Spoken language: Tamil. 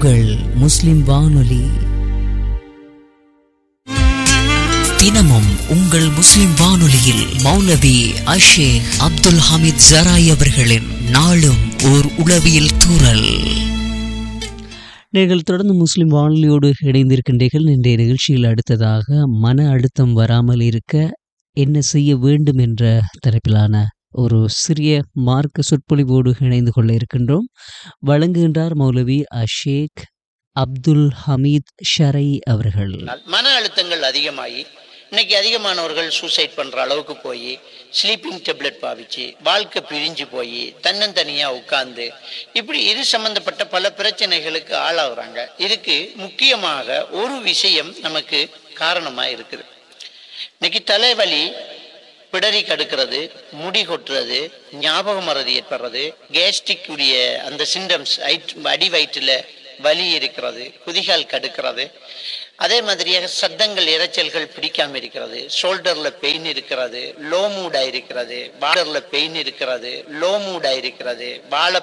உங்கள் முஸ்லிம் வானொலி தினமும் உங்கள் முஸ்லிம் வானொலியில் மௌலவி அஷேக் அப்துல் ஹமீத் ஜராய் அவர்களின் நாளும் ஓர் உளவியல் தூறல் நீங்கள் தொடர்ந்து முஸ்லிம் வானொலியோடு இணைந்திருக்கின்றீர்கள் இன்றைய நிகழ்ச்சியில் அடுத்ததாக மன அழுத்தம் வராமல் இருக்க என்ன செய்ய வேண்டும் என்ற தலைப்பிலான ஒரு சிறிய மார்க்க சொற்பொழிவோடு இணைந்து கொள்ள இருக்கின்றோம் வழங்குகின்றார் மௌலவி அஷேக் அப்துல் ஹமீத் ஷரை அவர்கள் மன அழுத்தங்கள் அதிகமாகி இன்னைக்கு அதிகமானவர்கள் சூசைட் பண்ற அளவுக்கு போய் ஸ்லீப்பிங் டெப்லெட் பாவிச்சு வாழ்க்கை பிரிஞ்சு போய் தன்னந்தனியா உட்கார்ந்து இப்படி இது சம்பந்தப்பட்ட பல பிரச்சனைகளுக்கு ஆளாகுறாங்க இதுக்கு முக்கியமாக ஒரு விஷயம் நமக்கு காரணமா இருக்குது இன்னைக்கு தலைவலி பிடரி கடுக்கிறது முடி கொட்டுறது ஞாபக மறதி ஏற்படுறது கேஸ்ட்ரிக் உடைய அந்த சிம்டம்ஸ் அடி வயிற்றுல வலி இருக்கிறது குதிகால் கடுக்கிறது அதே மாதிரியாக சத்தங்கள் இரைச்சல்கள் பிடிக்காம இருக்கிறது ஷோல்டர்ல பெயின் இருக்கிறது லோ மூடா இருக்கிறது பார்டர்ல பெயின் இருக்கிறது லோ மூடா இருக்கிறது வாழ